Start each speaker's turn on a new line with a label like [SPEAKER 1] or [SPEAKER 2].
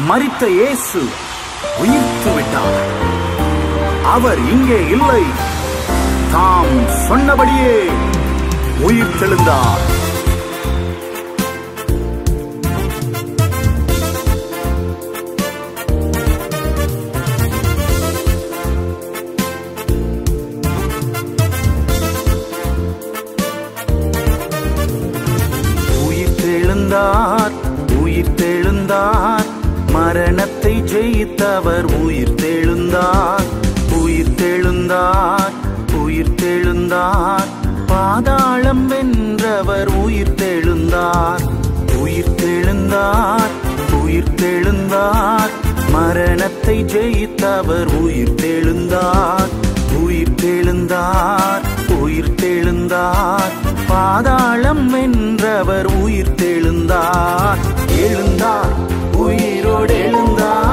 [SPEAKER 1] மரித்த இயேசு உயிர்த்து விட்டார் அவர் இங்கே இல்லை தாம் சொன்னபடியே உயிர் தெழுந்தார் உயிர் தெழுந்தார் உயிர் தெழுந்தார் மரணத்தை ஜெயித்தவர் உயிர் தெழுந்தார் உயிர் தெழுந்தார் உயிர் தெழுந்தார் பாதாளம் வென்றவர் உயிர் தெழுந்தார் உயிர் தெழுந்தார் உயிர் தெழுந்தார் மரணத்தை ஜெயித்தவர் உயிர் தெழுந்தார் உயிர் தெழுந்தார் உயிர் தெழுந்தார் பாதாளம் வென்றவர் உயிர் தெழுந்தார் எழுந்தார் உயிரோடு எழுந்தார்